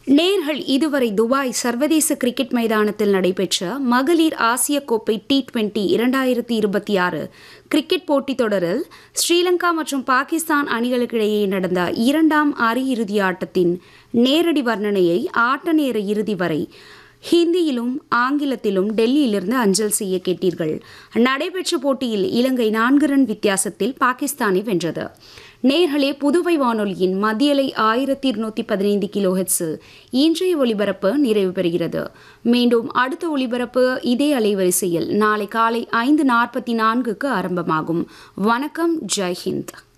நேர்கள் இதுவரை துபாய் சர்வதேச கிரிக்கெட் மைதானத்தில் நடைபெற்ற மகளிர் ஆசிய கோப்பை டி டுவெண்டி இரண்டாயிரத்தி இருபத்தி ஆறு கிரிக்கெட் போட்டித் தொடரில் ஸ்ரீலங்கா மற்றும் பாகிஸ்தான் அணிகளுக்கிடையே நடந்த இரண்டாம் அரையிறுதி ஆட்டத்தின் நேரடி வர்ணனையை ஆட்ட நேர இறுதி வரை ஹிந்தியிலும் ஆங்கிலத்திலும் டெல்லியிலிருந்து அஞ்சல் செய்ய கேட்டீர்கள் நடைபெற்ற போட்டியில் இலங்கை நான்கு ரன் வித்தியாசத்தில் பாகிஸ்தானை வென்றது நேர்களே புதுவை வானொலியின் மத்தியலை ஆயிரத்தி இருநூத்தி பதினைந்து கிலோ ஹெட்ஸில் இன்றைய ஒலிபரப்பு நிறைவு பெறுகிறது மீண்டும் அடுத்த ஒலிபரப்பு இதே அலைவரிசையில் நாளை காலை ஐந்து நாற்பத்தி நான்குக்கு ஆரம்பமாகும் வணக்கம் ஜெய்ஹிந்த்